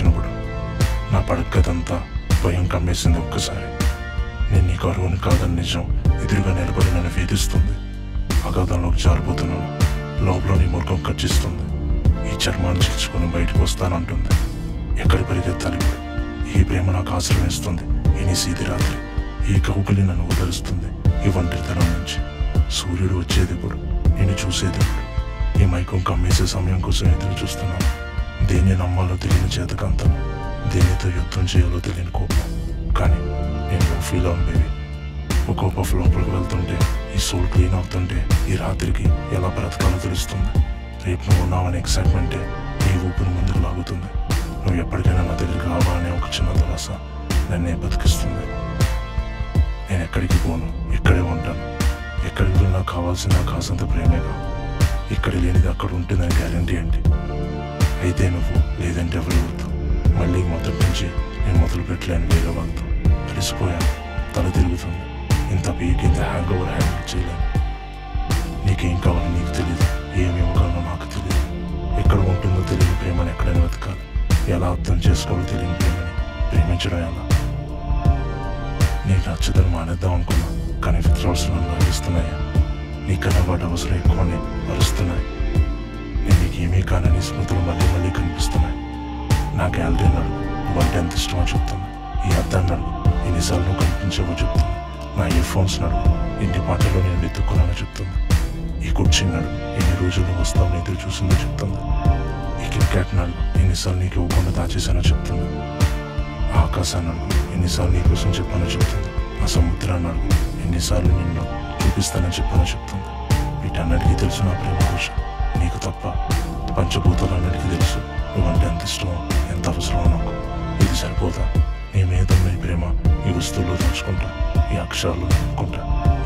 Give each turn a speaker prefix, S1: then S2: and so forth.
S1: వచ్చినప్పుడు నా పడక్కదంతా భయం కమ్మేసింది ఒక్కసారి నేను నీ కరువుని కాదని నిజం ఎదురుగా నిలబడి నన్ను వేధిస్తుంది అగాధంలోకి జారిపోతున్నాను లోపల నీ ముఖం కచ్చిస్తుంది ఈ చర్మాన్ని చిచ్చుకొని బయటకు వస్తానంటుంది ఎక్కడి పరిగెత్తాలి ఇప్పుడు ఈ ప్రేమ నాకు ఆశ్రయం ఇస్తుంది ఈ నిశీది రాత్రి ఈ కౌకలి నన్ను వదలుస్తుంది ఈ ఒంటరితనం నుంచి సూర్యుడు వచ్చేది ఇప్పుడు నేను చూసేది ఇప్పుడు ఈ మైకం కమ్మేసే సమయం కోసం ఎదురు చూస్తున్నాను దేన్ని నమ్మాలో తెలియని చేతకంతం దేనితో యుద్ధం చేయాలో తెలియని కోపం కానీ నేను ఫీల్ అవును బేబీ ఒక కోపం లోపలికి వెళ్తుంటే ఈ సోల్ క్లీన్ అవుతుంటే ఈ రాత్రికి ఎలా బ్రతకాలో తెలుస్తుంది రేపు నువ్వు ఉన్నావనే ఎక్సైట్మెంటే ఈ ఊపిరి ముందుకు లాగుతుంది నువ్వు ఎప్పటికైనా నా దగ్గరికి రావా అనే ఒక చిన్న దురాస నన్నే బతికిస్తుంది నేను ఎక్కడికి పోను ఇక్కడే ఉంటాను ఎక్కడికి వెళ్ళినా కావాల్సిన కాసంత ప్రేమేగా ఇక్కడ లేనిది అక్కడ ఉంటుందని గ్యారంటీ ఏంటి అయితే నువ్వు లేదంటే ఎవరు వద్దు మళ్ళీ మొదటి నుంచి నేను మొదలు పెట్టలేను వేరే వాళ్ళతో అలిసిపోయాను తల తిరుగుతుంది ఇంత పీక్ ఇంత హ్యాంగ్ ఓవర్ హ్యాండిల్ చేయలేను నీకేం కావాలో నీకు తెలియదు ఏమి ఇవ్వగలనో నాకు తెలియదు ఎక్కడ ఉంటుందో తెలియని ప్రేమని ఎక్కడైనా వెతకాలి ఎలా అర్థం చేసుకోవాలో తెలియని ప్రేమని ప్రేమించడం ఎలా నీకు నచ్చదని మానేద్దాం అనుకున్నా కానీ విత్డ్రాల్స్ నన్ను లాగిస్తున్నాయి నీకన్నా వాటి అవసరం ఎక్కువని అరుస్తున్నాయి నేను నీకు ఏమీ కానని స్మృతులు మళ్ళీ మళ్ళీ కనిపిస్తున్నాయి నా గ్యాలరీ నడుగు వంట ఎంత ఇష్టమో చెప్తుంది ఈ అద్దాన్ని నడుగు ఎన్నిసార్లు నువ్వు కనిపించావో చెప్తుంది నా ఇయర్ ఫోన్స్ నడుగు ఇంటి పాటలో నేను వెతుక్కున్నానో చెప్తుంది ఈ కుర్చీ నడుగు ఎన్ని రోజులు నువ్వు వస్తావు ఎదురు చూసిందో చెప్తుంది ఈ క్రికెట్ నడుగు ఎన్నిసార్లు నీకు ఇవ్వకుండా దాచేసానో చెప్తుంది ఆ ఆకాశాన్ని అడుగు ఎన్నిసార్లు నీ కోసం చెప్పానో చెప్తుంది ఆ సముద్రాన్ని అడుగు ఎన్నిసార్లు నిన్ను చూపిస్తానని చెప్పానో చెప్తుంది వీటన్నిటికీ తెలుసు నా ప్రేమ కోసం నీకు తప్ప పంచభూతాలన్నిటికీ తెలుసు నువ్వంటే ఎంత ఇష్టమో ఎంత అవసరమో నాకు ఇది సరిపోతా నీ మీద ఉన్న ఈ ప్రేమ ఈ వస్తువుల్లో దాచుకుంటా ఈ అక్షరాలు నమ్ముకుంటా